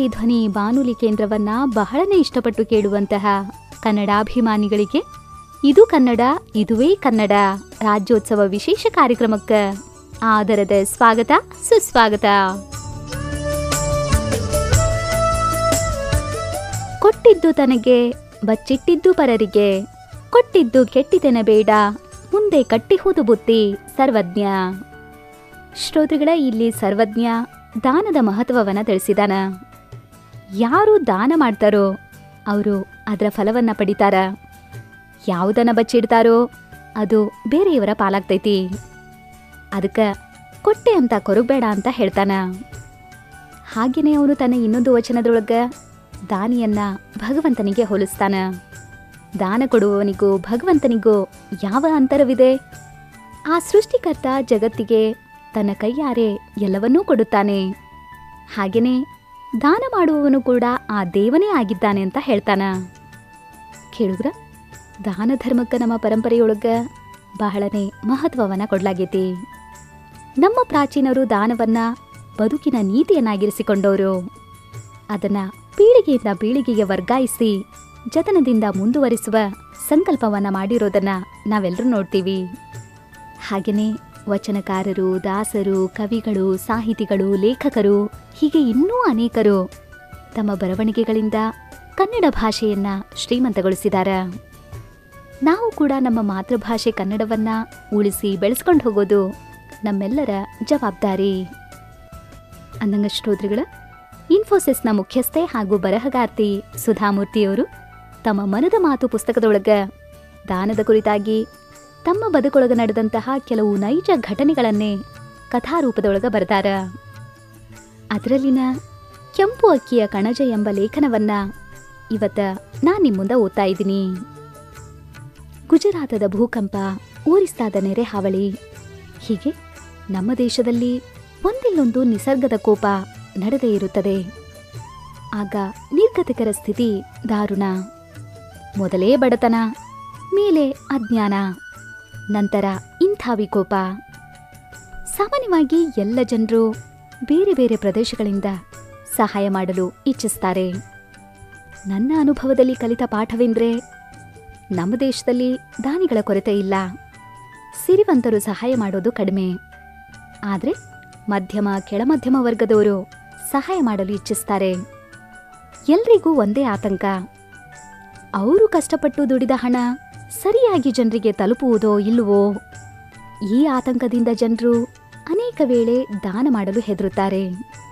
ಜನಧ್ವನಿ ಧ್ವನಿ ಬಾನುಲಿ ಕೇಂದ್ರವನ್ನ ಬಹಳನೇ ಇಷ್ಟಪಟ್ಟು ಕೇಳುವಂತಹ ಕನ್ನಡಾಭಿಮಾನಿಗಳಿಗೆ ಇದು ಕನ್ನಡ ಇದುವೇ ಕನ್ನಡ ರಾಜ್ಯೋತ್ಸವ ವಿಶೇಷ ಕಾರ್ಯಕ್ರಮಕ್ಕೆ ಆದರದ ಸ್ವಾಗತ ಸುಸ್ವಾಗತ ಕೊಟ್ಟಿದ್ದು ತನಗೆ ಬಚ್ಚಿಟ್ಟಿದ್ದು ಪರರಿಗೆ ಕೊಟ್ಟಿದ್ದು ಕೆಟ್ಟಿದೆನ ಬೇಡ ಮುಂದೆ ಕಟ್ಟಿಹುದು ಬುತ್ತಿ ಸರ್ವಜ್ಞ ಶ್ರೋತೃಗಳ ಇಲ್ಲಿ ಸರ್ವಜ್ಞ ದಾನದ ಮಹತ್ವವನ್ನ ತಿಳಿಸಿದಾನ ಯಾರು ದಾನ ಮಾಡ್ತಾರೋ ಅವರು ಅದರ ಫಲವನ್ನ ಪಡಿತಾರ ಯಾವುದನ್ನ ಬಚ್ಚಿಡ್ತಾರೋ ಅದು ಬೇರೆಯವರ ಪಾಲಾಗ್ತೈತಿ ಅದಕ್ಕೆ ಕೊಟ್ಟೆ ಅಂತ ಕೊರಗಬೇಡ ಅಂತ ಹೇಳ್ತಾನ ಹಾಗೇನೆ ಅವನು ತನ್ನ ಇನ್ನೊಂದು ವಚನದೊಳಗ ದಾನಿಯನ್ನ ಭಗವಂತನಿಗೆ ಹೋಲಿಸ್ತಾನ ದಾನ ಕೊಡುವವನಿಗೂ ಭಗವಂತನಿಗೂ ಯಾವ ಅಂತರವಿದೆ ಆ ಸೃಷ್ಟಿಕರ್ತ ಜಗತ್ತಿಗೆ ತನ್ನ ಕೈಯಾರೆ ಎಲ್ಲವನ್ನೂ ಕೊಡುತ್ತಾನೆ ಹಾಗೇನೆ ದಾನ ಮಾಡುವವನು ಕೂಡ ಆ ದೇವನೇ ಆಗಿದ್ದಾನೆ ಅಂತ ಹೇಳ್ತಾನ ಕೇಳುಗ್ರ ದಾನ ಧರ್ಮಕ್ಕೆ ನಮ್ಮ ಪರಂಪರೆಯೊಳಗ ಬಹಳನೇ ಮಹತ್ವವನ್ನ ಕೊಡ್ಲಾಗೈತಿ ನಮ್ಮ ಪ್ರಾಚೀನರು ದಾನವನ್ನ ಬದುಕಿನ ನೀತಿಯನ್ನಾಗಿರಿಸಿಕೊಂಡವರು ಅದನ್ನ ಪೀಳಿಗೆಯಿಂದ ಪೀಳಿಗೆಗೆ ವರ್ಗಾಯಿಸಿ ಜತನದಿಂದ ಮುಂದುವರಿಸುವ ಸಂಕಲ್ಪವನ್ನ ಮಾಡಿರೋದನ್ನ ನಾವೆಲ್ಲರೂ ನೋಡ್ತೀವಿ ಹಾಗೆಯೇ ವಚನಕಾರರು ದಾಸರು ಕವಿಗಳು ಸಾಹಿತಿಗಳು ಲೇಖಕರು ಹೀಗೆ ಇನ್ನೂ ಅನೇಕರು ತಮ್ಮ ಬರವಣಿಗೆಗಳಿಂದ ಕನ್ನಡ ಭಾಷೆಯನ್ನ ಶ್ರೀಮಂತಗೊಳಿಸಿದ್ದಾರೆ ನಾವು ಕೂಡ ನಮ್ಮ ಮಾತೃಭಾಷೆ ಕನ್ನಡವನ್ನ ಉಳಿಸಿ ಬೆಳೆಸ್ಕೊಂಡು ಹೋಗೋದು ನಮ್ಮೆಲ್ಲರ ಜವಾಬ್ದಾರಿ ಅಂದಂಗ ಶ್ರೋತೃಗಳ ಇನ್ಫೋಸಿಸ್ನ ಮುಖ್ಯಸ್ಥೆ ಹಾಗೂ ಬರಹಗಾರ್ತಿ ಸುಧಾಮೂರ್ತಿಯವರು ತಮ್ಮ ಮನದ ಮಾತು ಪುಸ್ತಕದೊಳಗ ದಾನದ ಕುರಿತಾಗಿ ತಮ್ಮ ಬದುಕೊಳಗ ನಡೆದಂತಹ ಕೆಲವು ನೈಜ ಘಟನೆಗಳನ್ನೇ ಕಥಾರೂಪದೊಳಗ ಬರೆದಾರ ಅದರಲ್ಲಿನ ಕೆಂಪು ಅಕ್ಕಿಯ ಕಣಜ ಎಂಬ ಲೇಖನವನ್ನ ಇವತ್ತ ನಾನ್ ನಿಮ್ ಮುಂದೆ ಓದ್ತಾ ಇದ್ದೀನಿ ಗುಜರಾತದ ಭೂಕಂಪ ಊರಿಸ್ತಾದ ನೆರೆ ಹಾವಳಿ ಹೀಗೆ ನಮ್ಮ ದೇಶದಲ್ಲಿ ಒಂದಿಲ್ಲೊಂದು ನಿಸರ್ಗದ ಕೋಪ ನಡೆದೇ ಇರುತ್ತದೆ ಆಗ ನಿರ್ಗತಿಕರ ಸ್ಥಿತಿ ದಾರುಣ ಮೊದಲೇ ಬಡತನ ಮೇಲೆ ಅಜ್ಞಾನ ನಂತರ ಇಂಥ ವಿಕೋಪ ಸಾಮಾನ್ಯವಾಗಿ ಎಲ್ಲ ಜನರು ಬೇರೆ ಬೇರೆ ಪ್ರದೇಶಗಳಿಂದ ಸಹಾಯ ಮಾಡಲು ಇಚ್ಛಿಸ್ತಾರೆ ನನ್ನ ಅನುಭವದಲ್ಲಿ ಕಲಿತ ಪಾಠವೆಂದ್ರೆ ನಮ್ಮ ದೇಶದಲ್ಲಿ ದಾನಿಗಳ ಕೊರತೆ ಇಲ್ಲ ಸಿರಿವಂತರು ಸಹಾಯ ಮಾಡೋದು ಕಡಿಮೆ ಆದರೆ ಮಧ್ಯಮ ಕೆಳಮಧ್ಯಮ ವರ್ಗದವರು ಸಹಾಯ ಮಾಡಲು ಇಚ್ಛಿಸ್ತಾರೆ ಎಲ್ರಿಗೂ ಒಂದೇ ಆತಂಕ ಅವರು ಕಷ್ಟಪಟ್ಟು ದುಡಿದ ಹಣ ಸರಿಯಾಗಿ ಜನರಿಗೆ ತಲುಪುವುದೋ ಇಲ್ಲವೋ ಈ ಆತಂಕದಿಂದ ಜನರು ಅನೇಕ ವೇಳೆ ದಾನ ಮಾಡಲು ಹೆದರುತ್ತಾರೆ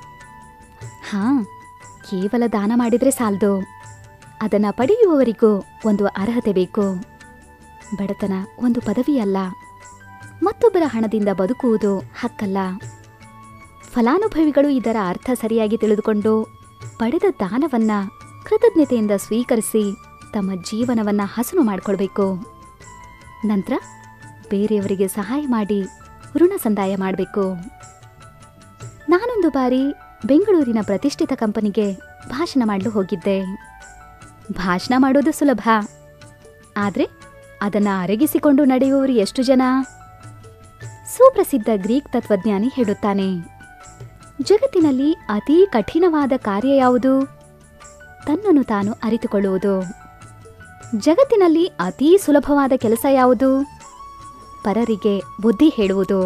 ಹಾ ಕೇವಲ ದಾನ ಮಾಡಿದ್ರೆ ಸಾಲದು ಅದನ್ನ ಪಡೆಯುವವರಿಗೂ ಒಂದು ಅರ್ಹತೆ ಬೇಕು ಬಡತನ ಒಂದು ಪದವಿಯಲ್ಲ ಮತ್ತೊಬ್ಬರ ಹಣದಿಂದ ಬದುಕುವುದು ಹಕ್ಕಲ್ಲ ಫಲಾನುಭವಿಗಳು ಇದರ ಅರ್ಥ ಸರಿಯಾಗಿ ತಿಳಿದುಕೊಂಡು ಪಡೆದ ದಾನವನ್ನ ಕೃತಜ್ಞತೆಯಿಂದ ಸ್ವೀಕರಿಸಿ ತಮ್ಮ ಜೀವನವನ್ನ ಹಸನು ಮಾಡಿಕೊಳ್ಬೇಕು ನಂತರ ಬೇರೆಯವರಿಗೆ ಸಹಾಯ ಮಾಡಿ ಋಣ ಸಂದಾಯ ಮಾಡಬೇಕು ನಾನೊಂದು ಬಾರಿ ಬೆಂಗಳೂರಿನ ಪ್ರತಿಷ್ಠಿತ ಕಂಪನಿಗೆ ಭಾಷಣ ಮಾಡಲು ಹೋಗಿದ್ದೆ ಭಾಷಣ ಮಾಡೋದು ಸುಲಭ ಆದರೆ ಅದನ್ನ ಅರಗಿಸಿಕೊಂಡು ನಡೆಯುವವರು ಎಷ್ಟು ಜನ ಸುಪ್ರಸಿದ್ಧ ಗ್ರೀಕ್ ತತ್ವಜ್ಞಾನಿ ಹೇಳುತ್ತಾನೆ ಜಗತ್ತಿನಲ್ಲಿ ಅತೀ ಕಠಿಣವಾದ ಕಾರ್ಯ ಯಾವುದು ತನ್ನನ್ನು ತಾನು ಅರಿತುಕೊಳ್ಳುವುದು ಜಗತ್ತಿನಲ್ಲಿ ಅತೀ ಸುಲಭವಾದ ಕೆಲಸ ಯಾವುದು ಪರರಿಗೆ ಬುದ್ಧಿ ಹೇಳುವುದು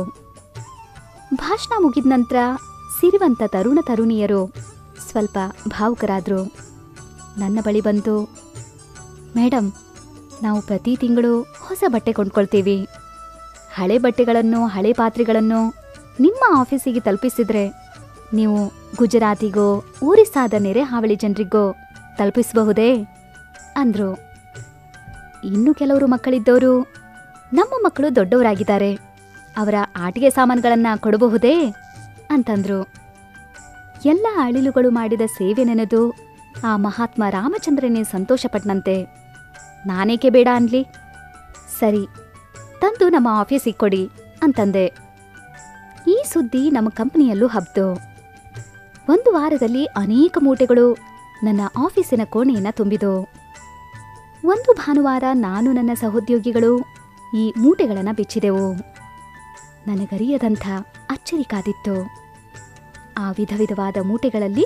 ಭಾಷಣ ಮುಗಿದ ನಂತರ ಸಿರಿವಂತ ತರುಣ ತರುಣಿಯರು ಸ್ವಲ್ಪ ಭಾವುಕರಾದ್ರು ನನ್ನ ಬಳಿ ಬಂದು ಮೇಡಮ್ ನಾವು ಪ್ರತಿ ತಿಂಗಳು ಹೊಸ ಬಟ್ಟೆ ಕೊಂಡ್ಕೊಳ್ತೀವಿ ಹಳೆ ಬಟ್ಟೆಗಳನ್ನು ಹಳೆ ಪಾತ್ರೆಗಳನ್ನು ನಿಮ್ಮ ಆಫೀಸಿಗೆ ತಲುಪಿಸಿದ್ರೆ ನೀವು ಗುಜರಾತಿಗೋ ಊರಿಸಾದ ನೆರೆ ಹಾವಳಿ ಜನರಿಗೋ ತಲುಪಿಸಬಹುದೇ ಅಂದ್ರು ಇನ್ನು ಕೆಲವರು ಮಕ್ಕಳಿದ್ದವರು ನಮ್ಮ ಮಕ್ಕಳು ದೊಡ್ಡವರಾಗಿದ್ದಾರೆ ಅವರ ಆಟಿಕೆ ಸಾಮಾನುಗಳನ್ನ ಕೊಡಬಹುದೇ ಅಂತಂದ್ರು ಎಲ್ಲ ಅಳಿಲುಗಳು ಮಾಡಿದ ಸೇವೆ ನೆನೆದು ಆ ಮಹಾತ್ಮ ರಾಮಚಂದ್ರನೇ ಸಂತೋಷಪಟ್ಟನಂತೆ ನಾನೇಕೆ ಬೇಡ ಅನ್ಲಿ ಸರಿ ತಂದು ನಮ್ಮ ಆಫೀಸಿಗೆ ಕೊಡಿ ಅಂತಂದೆ ಈ ಸುದ್ದಿ ನಮ್ಮ ಕಂಪನಿಯಲ್ಲೂ ಹಬ್ತು ಒಂದು ವಾರದಲ್ಲಿ ಅನೇಕ ಮೂಟೆಗಳು ನನ್ನ ಆಫೀಸಿನ ಕೋಣೆಯನ್ನ ತುಂಬಿದು ಒಂದು ಭಾನುವಾರ ನಾನು ನನ್ನ ಸಹೋದ್ಯೋಗಿಗಳು ಈ ಮೂಟೆಗಳನ್ನು ಬಿಚ್ಚಿದೆವು ನನಗರಿಯದಂಥ ಅಚ್ಚರಿ ಕಾದಿತ್ತು ಆ ವಿಧ ವಿಧವಾದ ಮೂಟೆಗಳಲ್ಲಿ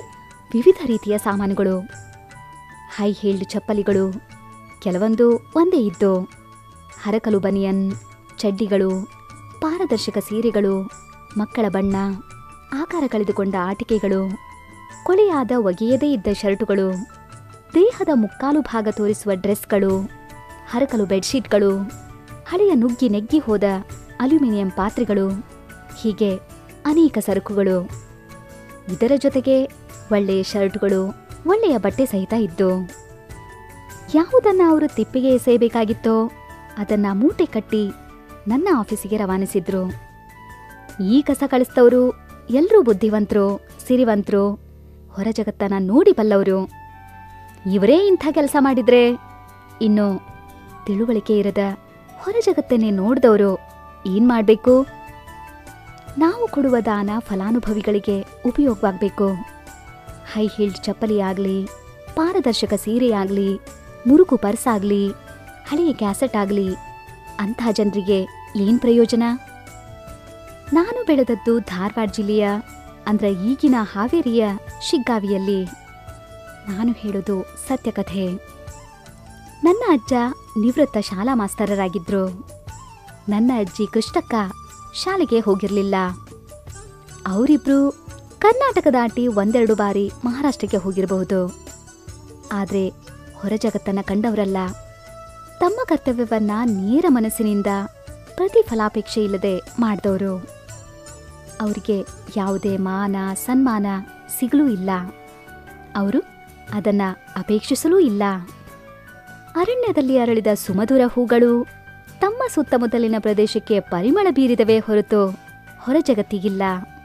ವಿವಿಧ ರೀತಿಯ ಸಾಮಾನುಗಳು ಹೈ ಹೀಲ್ಡ್ ಚಪ್ಪಲಿಗಳು ಕೆಲವೊಂದು ಒಂದೇ ಇದ್ದು ಹರಕಲು ಬನಿಯನ್ ಚಡ್ಡಿಗಳು ಪಾರದರ್ಶಕ ಸೀರೆಗಳು ಮಕ್ಕಳ ಬಣ್ಣ ಆಕಾರ ಕಳೆದುಕೊಂಡ ಆಟಿಕೆಗಳು ಕೊಳೆಯಾದ ಒಗೆಯದೇ ಇದ್ದ ಶರ್ಟುಗಳು ದೇಹದ ಮುಕ್ಕಾಲು ಭಾಗ ತೋರಿಸುವ ಡ್ರೆಸ್ಗಳು ಹರಕಲು ಬೆಡ್ಶೀಟ್ಗಳು ಹಳೆಯ ನುಗ್ಗಿ ನೆಗ್ಗಿ ಹೋದ ಅಲ್ಯೂಮಿನಿಯಂ ಪಾತ್ರೆಗಳು ಹೀಗೆ ಅನೇಕ ಸರಕುಗಳು ಇದರ ಜೊತೆಗೆ ಒಳ್ಳೆಯ ಶರ್ಟ್ಗಳು ಒಳ್ಳೆಯ ಬಟ್ಟೆ ಸಹಿತ ಇದ್ದು ಯಾವುದನ್ನ ಅವರು ತಿಪ್ಪಿಗೆ ಎಸೆಯಬೇಕಾಗಿತ್ತೋ ಅದನ್ನ ಮೂಟೆ ಕಟ್ಟಿ ನನ್ನ ಆಫೀಸಿಗೆ ರವಾನಿಸಿದ್ರು ಈ ಕಸ ಕಳಿಸ್ತವರು ಎಲ್ಲರೂ ಬುದ್ಧಿವಂತರು ಸಿರಿವಂತರು ಹೊರ ಜಗತ್ತನ್ನ ನೋಡಿ ಬಲ್ಲವರು ಇವರೇ ಇಂಥ ಕೆಲಸ ಮಾಡಿದ್ರೆ ಇನ್ನು ತಿಳುವಳಿಕೆ ಇರದ ಹೊರ ಜಗತ್ತನ್ನೇ ನೋಡಿದವರು ಏನ್ ಮಾಡಬೇಕು ನಾವು ಕೊಡುವ ದಾನ ಫಲಾನುಭವಿಗಳಿಗೆ ಉಪಯೋಗವಾಗಬೇಕು ಹೈ ಹೀಲ್ಡ್ ಚಪ್ಪಲಿ ಆಗಲಿ ಪಾರದರ್ಶಕ ಸೀರೆಯಾಗಲಿ ಮುರುಕು ಪರ್ಸ್ ಆಗಲಿ ಹಳೆಯ ಕ್ಯಾಸೆಟ್ ಆಗಲಿ ಅಂಥ ಜನರಿಗೆ ಏನ್ ಪ್ರಯೋಜನ ನಾನು ಬೆಳೆದದ್ದು ಧಾರವಾಡ ಜಿಲ್ಲೆಯ ಅಂದ್ರೆ ಈಗಿನ ಹಾವೇರಿಯ ಶಿಗ್ಗಾವಿಯಲ್ಲಿ ನಾನು ಹೇಳೋದು ಸತ್ಯಕಥೆ ನನ್ನ ಅಜ್ಜ ನಿವೃತ್ತ ಶಾಲಾ ಮಾಸ್ತರರಾಗಿದ್ರು ನನ್ನ ಅಜ್ಜಿ ಕೃಷ್ಣಕ್ಕ ಶಾಲೆಗೆ ಹೋಗಿರಲಿಲ್ಲ ಅವರಿಬ್ರು ಕರ್ನಾಟಕ ದಾಟಿ ಒಂದೆರಡು ಬಾರಿ ಮಹಾರಾಷ್ಟ್ರಕ್ಕೆ ಹೋಗಿರಬಹುದು ಆದರೆ ಹೊರ ಜಗತ್ತನ್ನ ಕಂಡವರಲ್ಲ ತಮ್ಮ ಕರ್ತವ್ಯವನ್ನ ನೇರ ಮನಸ್ಸಿನಿಂದ ಪ್ರತಿಫಲಾಪೇಕ್ಷೆ ಇಲ್ಲದೆ ಮಾಡಿದವರು ಅವರಿಗೆ ಯಾವುದೇ ಮಾನ ಸನ್ಮಾನ ಸಿಗಲೂ ಇಲ್ಲ ಅವರು ಅದನ್ನ ಅಪೇಕ್ಷಿಸಲೂ ಇಲ್ಲ ಅರಣ್ಯದಲ್ಲಿ ಅರಳಿದ ಸುಮಧುರ ಹೂಗಳು ತಮ್ಮ ಸುತ್ತಮುತ್ತಲಿನ ಪ್ರದೇಶಕ್ಕೆ ಪರಿಮಳ ಬೀರಿದವೇ ಹೊರತು ಹೊರ ಜಗತ್ತಿಗಿಲ್ಲ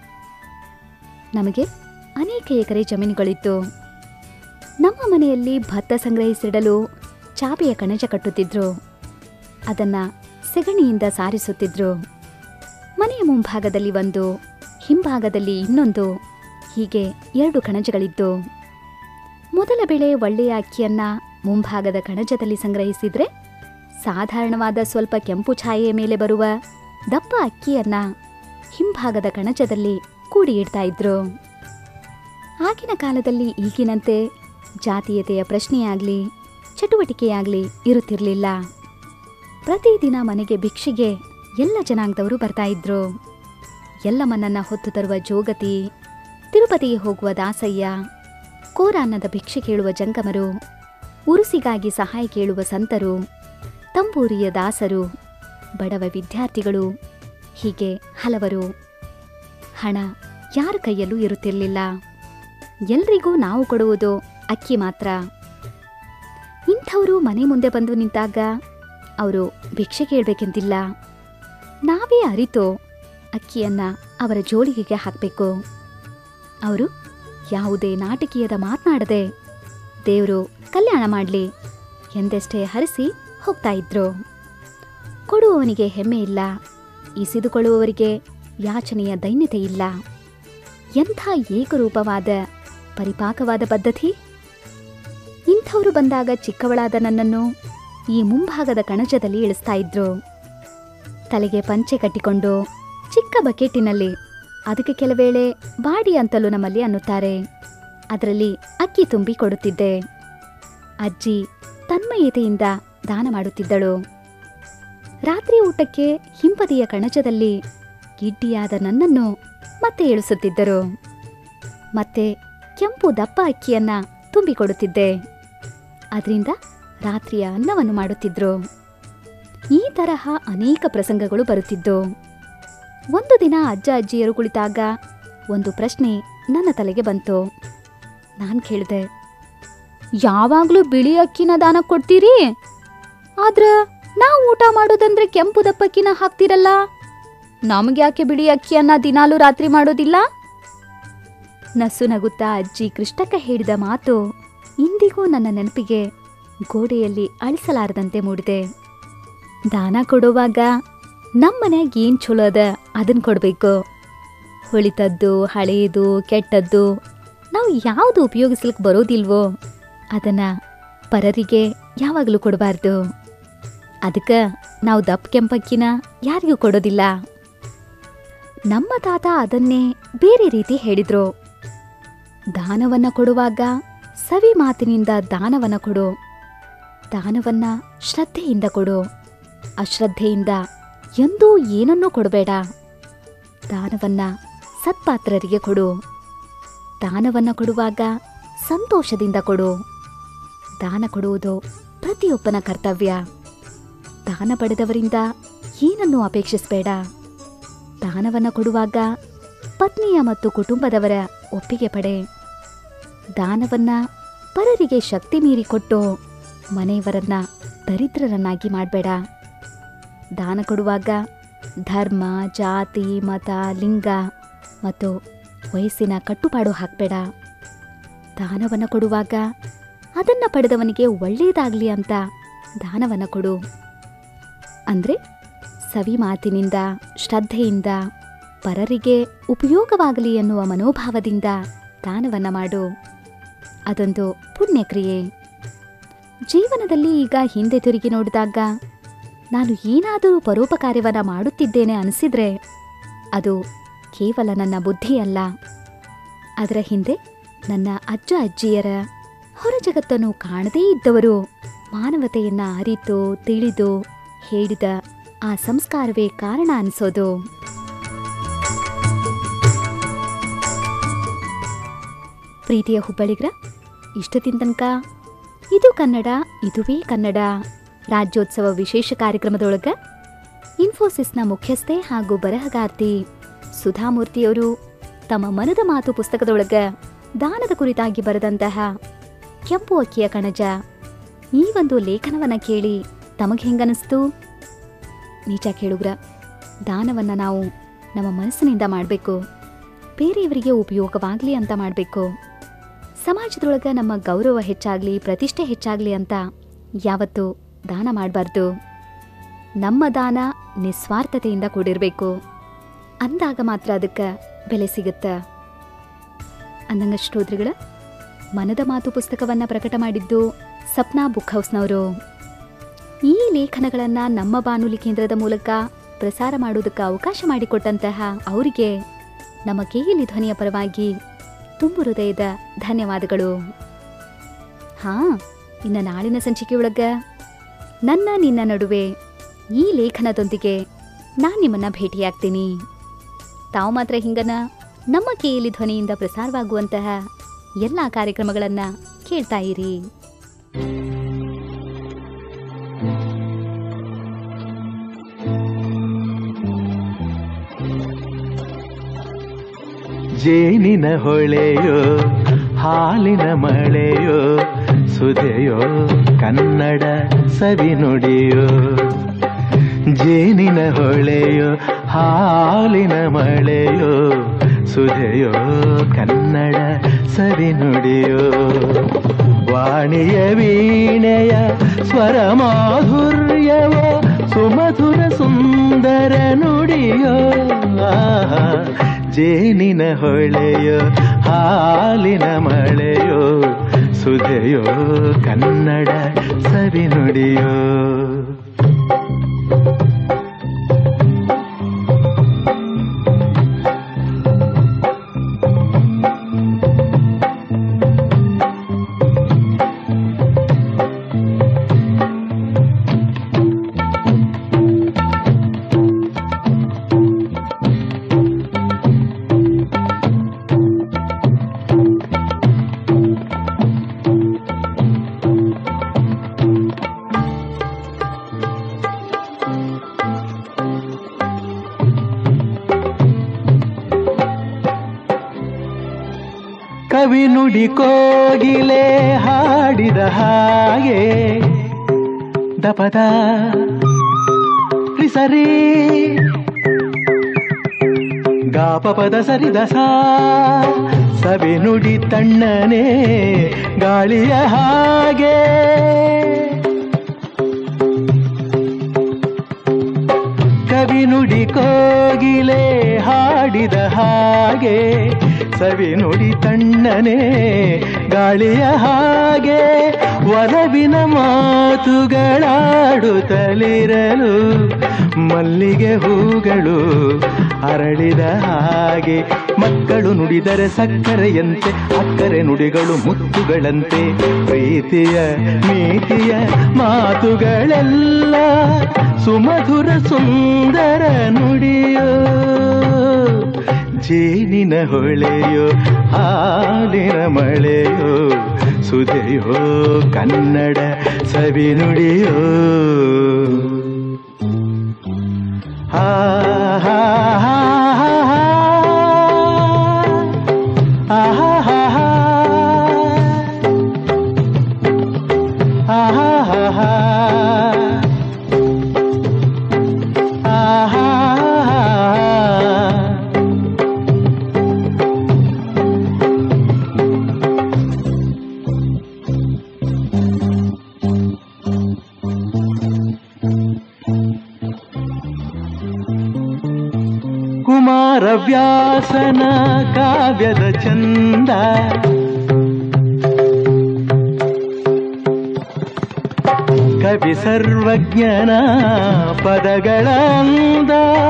ನಮಗೆ ಅನೇಕ ಎಕರೆ ಜಮೀನುಗಳಿತ್ತು ನಮ್ಮ ಮನೆಯಲ್ಲಿ ಭತ್ತ ಸಂಗ್ರಹಿಸಿಡಲು ಚಾಪೆಯ ಕಣಜ ಕಟ್ಟುತ್ತಿದ್ರು ಅದನ್ನ ಸೆಗಣಿಯಿಂದ ಸಾರಿಸುತ್ತಿದ್ರು ಮನೆಯ ಮುಂಭಾಗದಲ್ಲಿ ಒಂದು ಹಿಂಭಾಗದಲ್ಲಿ ಇನ್ನೊಂದು ಹೀಗೆ ಎರಡು ಕಣಜಗಳಿದ್ದು ಮೊದಲ ಬೆಳೆ ಒಳ್ಳೆಯ ಅಕ್ಕಿಯನ್ನ ಮುಂಭಾಗದ ಕಣಜದಲ್ಲಿ ಸಂಗ್ರಹಿಸಿದ್ರೆ ಸಾಧಾರಣವಾದ ಸ್ವಲ್ಪ ಕೆಂಪು ಛಾಯೆಯ ಮೇಲೆ ಬರುವ ದಪ್ಪ ಅಕ್ಕಿಯನ್ನ ಹಿಂಭಾಗದ ಕಣಜದಲ್ಲಿ ಕೂಡಿ ಇಡ್ತಾ ಇದ್ರು ಆಗಿನ ಕಾಲದಲ್ಲಿ ಈಗಿನಂತೆ ಜಾತೀಯತೆಯ ಪ್ರಶ್ನೆಯಾಗ್ಲಿ ಚಟುವಟಿಕೆಯಾಗ್ಲಿ ಇರುತ್ತಿರಲಿಲ್ಲ ಪ್ರತಿದಿನ ಮನೆಗೆ ಭಿಕ್ಷೆಗೆ ಎಲ್ಲ ಜನಾಂಗದವರು ಬರ್ತಾ ಇದ್ರು ಎಲ್ಲಮ್ಮನನ್ನ ಹೊತ್ತು ತರುವ ಜೋಗತಿ ತಿರುಪತಿಗೆ ಹೋಗುವ ದಾಸಯ್ಯ ಕೋರಾನ್ನದ ಭಿಕ್ಷೆ ಕೇಳುವ ಜಂಗಮರು ಉರುಸಿಗಾಗಿ ಸಹಾಯ ಕೇಳುವ ಸಂತರು ತಂಬೂರಿಯ ದಾಸರು ಬಡವ ವಿದ್ಯಾರ್ಥಿಗಳು ಹೀಗೆ ಹಲವರು ಹಣ ಯಾರ ಕೈಯಲ್ಲೂ ಇರುತ್ತಿರಲಿಲ್ಲ ಎಲ್ರಿಗೂ ನಾವು ಕೊಡುವುದು ಅಕ್ಕಿ ಮಾತ್ರ ಇಂಥವರು ಮನೆ ಮುಂದೆ ಬಂದು ನಿಂತಾಗ ಅವರು ಭಿಕ್ಷೆ ಕೇಳಬೇಕೆಂದಿಲ್ಲ ನಾವೇ ಅರಿತು ಅಕ್ಕಿಯನ್ನ ಅವರ ಜೋಳಿಗೆಗೆ ಹಾಕಬೇಕು ಅವರು ಯಾವುದೇ ನಾಟಕೀಯದ ಮಾತನಾಡದೆ ದೇವರು ಕಲ್ಯಾಣ ಮಾಡಲಿ ಎಂದೆಷ್ಟೇ ಹರಿಸಿ ಹೋಗ್ತಾ ಇದ್ರು ಕೊಡುವವನಿಗೆ ಹೆಮ್ಮೆ ಇಲ್ಲ ಇಸಿದುಕೊಳ್ಳುವವರಿಗೆ ಯಾಚನೆಯ ದೈನ್ಯತೆ ಇಲ್ಲ ಎಂಥ ಏಕರೂಪವಾದ ಪರಿಪಾಕವಾದ ಪದ್ಧತಿ ಇಂಥವರು ಬಂದಾಗ ಚಿಕ್ಕವಳಾದ ನನ್ನನ್ನು ಈ ಮುಂಭಾಗದ ಕಣಜದಲ್ಲಿ ಇಳಿಸ್ತಾ ಇದ್ರು ತಲೆಗೆ ಪಂಚೆ ಕಟ್ಟಿಕೊಂಡು ಚಿಕ್ಕ ಬಕೆಟ್ಟಿನಲ್ಲಿ ಅದಕ್ಕೆ ಕೆಲವೇಳೆ ಬಾಡಿ ಅಂತಲೂ ನಮ್ಮಲ್ಲಿ ಅನ್ನುತ್ತಾರೆ ಅದರಲ್ಲಿ ಅಕ್ಕಿ ತುಂಬಿ ಕೊಡುತ್ತಿದ್ದೆ ಅಜ್ಜಿ ತನ್ಮಯತೆಯಿಂದ ದಾನ ಮಾಡುತ್ತಿದ್ದಳು ರಾತ್ರಿ ಊಟಕ್ಕೆ ಹಿಂಬದಿಯ ಕಣಜದಲ್ಲಿ ಗಿಡ್ಡಿಯಾದ ನನ್ನನ್ನು ಮತ್ತೆ ಇಳಿಸುತ್ತಿದ್ದರು ಮತ್ತೆ ಕೆಂಪು ದಪ್ಪ ಅಕ್ಕಿಯನ್ನ ತುಂಬಿಕೊಡುತ್ತಿದ್ದೆ ಅದರಿಂದ ರಾತ್ರಿಯ ಅನ್ನವನ್ನು ಮಾಡುತ್ತಿದ್ರು ಈ ತರಹ ಅನೇಕ ಪ್ರಸಂಗಗಳು ಬರುತ್ತಿದ್ದು ಒಂದು ದಿನ ಅಜ್ಜ ಅಜ್ಜಿಯರು ಕುಳಿತಾಗ ಒಂದು ಪ್ರಶ್ನೆ ನನ್ನ ತಲೆಗೆ ಬಂತು ನಾನು ಕೇಳಿದೆ ಯಾವಾಗಲೂ ಬಿಳಿ ಅಕ್ಕಿನ ದಾನ ಕೊಡ್ತೀರಿ ಆದ್ರ ನಾವು ಊಟ ಮಾಡೋದಂದ್ರೆ ಕೆಂಪು ದಪ್ಪಕ್ಕಿನ ಹಾಕ್ತಿರಲ್ಲ ನಮ್ಗೆ ಯಾಕೆ ಬಿಳಿ ಅಕ್ಕಿಯನ್ನ ದಿನಾಲೂ ರಾತ್ರಿ ಮಾಡೋದಿಲ್ಲ ನಸು ನಗುತ್ತಾ ಅಜ್ಜಿ ಕೃಷ್ಣಕ್ಕ ಹೇಳಿದ ಮಾತು ಇಂದಿಗೂ ನನ್ನ ನೆನಪಿಗೆ ಗೋಡೆಯಲ್ಲಿ ಅಳಿಸಲಾರದಂತೆ ಮೂಡಿದೆ ದಾನ ಕೊಡುವಾಗ ನಮ್ಮನ್ಯಾಗ ಏನ್ ಚಲೋ ಅದ ಅದನ್ನ ಕೊಡಬೇಕು ಹೊಳಿತದ್ದು ಹಳೆಯದು ಕೆಟ್ಟದ್ದು ನಾವು ಯಾವುದು ಉಪಯೋಗಿಸ್ಲಿಕ್ಕೆ ಬರೋದಿಲ್ವೋ ಅದನ್ನ ಪರರಿಗೆ ಯಾವಾಗಲೂ ಕೊಡಬಾರ್ದು ಅದಕ್ಕೆ ನಾವು ದಪ್ಪ ಕೆಂಪಕ್ಕಿನ ಯಾರಿಗೂ ಕೊಡೋದಿಲ್ಲ ನಮ್ಮ ತಾತ ಅದನ್ನೇ ಬೇರೆ ರೀತಿ ಹೇಳಿದ್ರು ದಾನವನ್ನ ಕೊಡುವಾಗ ಸವಿ ಮಾತಿನಿಂದ ದಾನವನ್ನ ಕೊಡು ದಾನವನ್ನ ಶ್ರದ್ಧೆಯಿಂದ ಕೊಡು ಅಶ್ರದ್ಧೆಯಿಂದ ಎಂದೂ ಏನನ್ನೂ ಕೊಡಬೇಡ ದಾನವನ್ನ ಸತ್ಪಾತ್ರರಿಗೆ ಕೊಡು ದಾನವನ್ನ ಕೊಡುವಾಗ ಸಂತೋಷದಿಂದ ಕೊಡು ದಾನ ಕೊಡುವುದು ಪ್ರತಿಯೊಬ್ಬನ ಕರ್ತವ್ಯ ದಾನ ಪಡೆದವರಿಂದ ಏನನ್ನೂ ಅಪೇಕ್ಷಿಸಬೇಡ ದಾನವನ್ನ ಕೊಡುವಾಗ ಪತ್ನಿಯ ಮತ್ತು ಕುಟುಂಬದವರ ಒಪ್ಪಿಗೆ ಪಡೆ ದಾನವನ್ನ ಪರರಿಗೆ ಶಕ್ತಿ ಮೀರಿ ಕೊಟ್ಟು ಮನೆಯವರನ್ನ ದರಿದ್ರರನ್ನಾಗಿ ಮಾಡಬೇಡ ದಾನ ಕೊಡುವಾಗ ಧರ್ಮ ಜಾತಿ ಮತ ಲಿಂಗ ಮತ್ತು ವಯಸ್ಸಿನ ಕಟ್ಟುಪಾಡು ಹಾಕಬೇಡ ದಾನವನ್ನು ಕೊಡುವಾಗ ಅದನ್ನು ಪಡೆದವನಿಗೆ ಒಳ್ಳೆಯದಾಗಲಿ ಅಂತ ದಾನವನ್ನು ಕೊಡು ಅಂದರೆ ಸವಿ ಮಾತಿನಿಂದ ಶ್ರದ್ಧೆಯಿಂದ ಪರರಿಗೆ ಉಪಯೋಗವಾಗಲಿ ಎನ್ನುವ ಮನೋಭಾವದಿಂದ ದಾನವನ್ನು ಮಾಡು ಅದೊಂದು ಪುಣ್ಯಕ್ರಿಯೆ ಜೀವನದಲ್ಲಿ ಈಗ ಹಿಂದೆ ತಿರುಗಿ ನೋಡಿದಾಗ ನಾನು ಏನಾದರೂ ಪರೋಪಕಾರ್ಯವನ್ನ ಮಾಡುತ್ತಿದ್ದೇನೆ ಅನಿಸಿದ್ರೆ ಅದು ಕೇವಲ ನನ್ನ ಬುದ್ಧಿಯಲ್ಲ ಅದರ ಹಿಂದೆ ನನ್ನ ಅಜ್ಜ ಅಜ್ಜಿಯರ ಹೊರ ಜಗತ್ತನ್ನು ಕಾಣದೇ ಇದ್ದವರು ಮಾನವತೆಯನ್ನ ಅರಿತು ತಿಳಿದು ಹೇಳಿದ ಆ ಸಂಸ್ಕಾರವೇ ಕಾರಣ ಅನಿಸೋದು ಪ್ರೀತಿಯ ಹುಬ್ಬಳ್ಳಿಗ್ರ ಇಷ್ಟದಿನ ತನಕ ಇದು ಕನ್ನಡ ಇದುವೇ ಕನ್ನಡ ರಾಜ್ಯೋತ್ಸವ ವಿಶೇಷ ಕಾರ್ಯಕ್ರಮದೊಳಗ ಇನ್ಫೋಸಿಸ್ನ ಮುಖ್ಯಸ್ಥೆ ಹಾಗೂ ಬರಹಗಾರ್ತಿ ಸುಧಾಮೂರ್ತಿಯವರು ತಮ್ಮ ಮನದ ಮಾತು ಪುಸ್ತಕದೊಳಗ ದಾನದ ಕುರಿತಾಗಿ ಬರೆದಂತಹ ಕೆಂಪು ಅಕ್ಕಿಯ ಕಣಜ ಈ ಒಂದು ಲೇಖನವನ್ನ ಕೇಳಿ ತಮಗೆ ಹೆಂಗನಿಸ್ತು ನಿಜ ಕೇಳುಗ್ರ ದಾನವನ್ನ ನಾವು ನಮ್ಮ ಮನಸ್ಸಿನಿಂದ ಮಾಡಬೇಕು ಬೇರೆಯವರಿಗೆ ಉಪಯೋಗವಾಗಲಿ ಅಂತ ಮಾಡಬೇಕು ಸಮಾಜದೊಳಗ ನಮ್ಮ ಗೌರವ ಹೆಚ್ಚಾಗ್ಲಿ ಪ್ರತಿಷ್ಠೆ ಹೆಚ್ಚಾಗ್ಲಿ ಅಂತ ಯಾವತ್ತೂ ದಾನ ಮಾಡಬಾರ್ದು ನಮ್ಮ ದಾನ ನಿಸ್ವಾರ್ಥತೆಯಿಂದ ಕೂಡಿರಬೇಕು ಅಂದಾಗ ಮಾತ್ರ ಅದಕ್ಕೆ ಬೆಲೆ ಸಿಗುತ್ತ ಅಂದಂಗ ಶ್ರೋತೃಗಳ ಮನದ ಮಾತು ಪುಸ್ತಕವನ್ನ ಪ್ರಕಟ ಮಾಡಿದ್ದು ಸಪ್ನಾ ಬುಕ್ ಹೌಸ್ನವರು ಈ ಲೇಖನಗಳನ್ನ ನಮ್ಮ ಬಾನುಲಿ ಕೇಂದ್ರದ ಮೂಲಕ ಪ್ರಸಾರ ಮಾಡುವುದಕ್ಕೆ ಅವಕಾಶ ಮಾಡಿಕೊಟ್ಟಂತಹ ಅವರಿಗೆ ನಮ್ಮ ಕೇಯಲಿ ಧ್ವನಿಯ ಪರವಾಗಿ ತುಂಬು ಹೃದಯದ ಧನ್ಯವಾದಗಳು ಹಾ ಇನ್ನು ನಾಳಿನ ಸಂಚಿಕೆಯೊಳಗ ನನ್ನ ನಿನ್ನ ನಡುವೆ ಈ ಲೇಖನದೊಂದಿಗೆ ನಾನು ನಿಮ್ಮನ್ನ ಭೇಟಿಯಾಗ್ತೀನಿ ತಾವು ಮಾತ್ರ ಹಿಂಗನ ನಮ್ಮ ಕೇಯಲಿ ಧ್ವನಿಯಿಂದ ಪ್ರಸಾರವಾಗುವಂತಹ ಎಲ್ಲ ಕಾರ್ಯಕ್ರಮಗಳನ್ನ ಕೇಳ್ತಾ ಇರಿ ಜೇನಿನ ಹೊಳೆಯೋ ಹಾಲಿನ ಮಳೆಯೋ ಸುಧೆಯೋ ಕನ್ನಡ ಸವಿ ನುಡಿಯೋ ಜೇನಿನ ಹೊಳೆಯೋ ಹಾಲಿನ ಮಳೆಯೋ ಸುಧೆಯೋ ಕನ್ನಡ ಸವಿ ನುಡಿಯೋ ವಾಣಿಯ ವೀಣೆಯ ಸ್ವರ ಮಾಧುರ್ಯವೋ ಸುಮಧುರ ಸುಂದರ ನುಡಿಯೋ ಆಹಾ ಜೇನಿನ ಹೊಳೆಯೋ ಹಾಲಿನ ಮಳೆಯೋ ಸುಧೆಯೋ ಕನ್ನಡ ಸವಿ ನುಡಿಯೋ ಕವಿ ನುಡಿ ಕೋಗಿಲೆ ಹಾಡಿದ ಹಾಗೆ ದಪದ ಸರಿ ಗಾಪ ಪದ ಸರಿದ ಸಾ ಸವಿ ನುಡಿ ತಣ್ಣನೆ ಗಾಳಿಯ ಹಾಗೆ ಕವಿ ನುಡಿ ಕೋಗಿಲೆ ಹಾಡಿದ ಹಾಗೆ ಸವಿ ನುಡಿ ತಣ್ಣನೆ ಗಾಳಿಯ ಹಾಗೆ ಒಲವಿನ ಮಾತುಗಳಾಡುತ್ತಲಿರಲು ಮಲ್ಲಿಗೆ ಹೂಗಳು ಅರಳಿದ ಹಾಗೆ ಮಕ್ಕಳು ನುಡಿದರೆ ಸಕ್ಕರೆಯಂತೆ ಅಕ್ಕರೆ ನುಡಿಗಳು ಮುತ್ತುಗಳಂತೆ ಪ್ರೀತಿಯ ನೀತಿಯ ಮಾತುಗಳೆಲ್ಲ ಸುಮಧುರ ಸುಂದರ ನುಡಿಯೋ ಜೇನಿನ ಹೊಳೆಯೋ ಹಾಲಿನ ಮಳೆಯೋ ಸುಧೆಯೋ ಕನ್ನಡ ಸವಿ ನುಡಿಯೋ ಹಾ ಹಾ ಹಾ ಹಾ ಹಾ. ಆಹಾ ಹಾ ಹಾ. ಆಹಾ ಹಾ ಹಾ. ಆಹಾ ಹಾ ಹಾ. ಕುಮಾರವ್ಯಾಸನ ಕಾವ್ಯದ ಚಂದ ಕವಿ ಸರ್ವಜ್ಞನ ಪದಗಳ ಅಂದ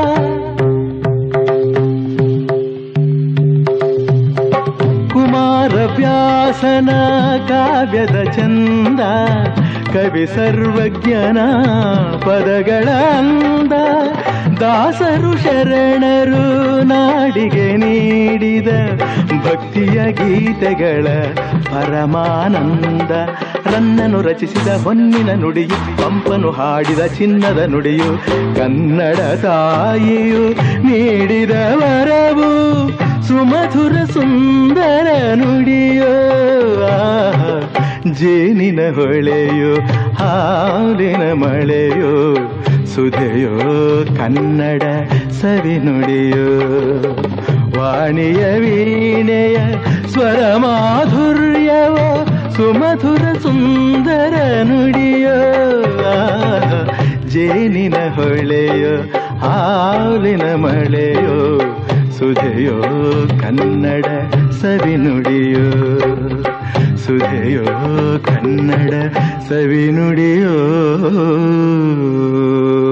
ಕುಮಾರವ್ಯಾಸನ ಕಾವ್ಯದ ಚಂದ ಕವಿ ಸರ್ವಜ್ಞನ ಪದಗಳ ಅಂದ ದಾಸರು ಶರಣರು ನಾಡಿಗೆ ನೀಡಿದ ಭಕ್ತಿಯ ಗೀತೆಗಳ ಪರಮಾನಂದ ರನ್ನನು ರಚಿಸಿದ ಹೊನ್ನಿನ ನುಡಿಯು ಪಂಪನು ಹಾಡಿದ ಚಿನ್ನದ ನುಡಿಯು ಕನ್ನಡ ತಾಯಿಯು ನೀಡಿದ ವರವು ಸುಮಧುರ ಸುಂದರ ನುಡಿಯೋ ಆಹಾ, ಜೇನಿನ ಹೊಳೆಯೋ ಹಾಲಿನ ಮಳೆಯೋ ಸುಧೆಯೋ ಕನ್ನಡ ಸವಿ ನುಡಿಯೋ ವಾಣಿಯ ವೀಣೆಯ ಸ್ವರ ಮಾಧುರ್ಯವೋ ಸುಮಧುರ ಸುಂದರ ನುಡಿಯೋ ಆಹಾ, ಜೇನಿನ ಹೊಳೆಯೋ ಹಾಲಿನ ಮಳೆಯೋ ಸುಧೆಯೋ ಕನ್ನಡ ಸವಿ ನುಡಿಯೋ ಸುಧೆಯೋ ಕನ್ನಡ ಸವಿ ನುಡಿಯೋ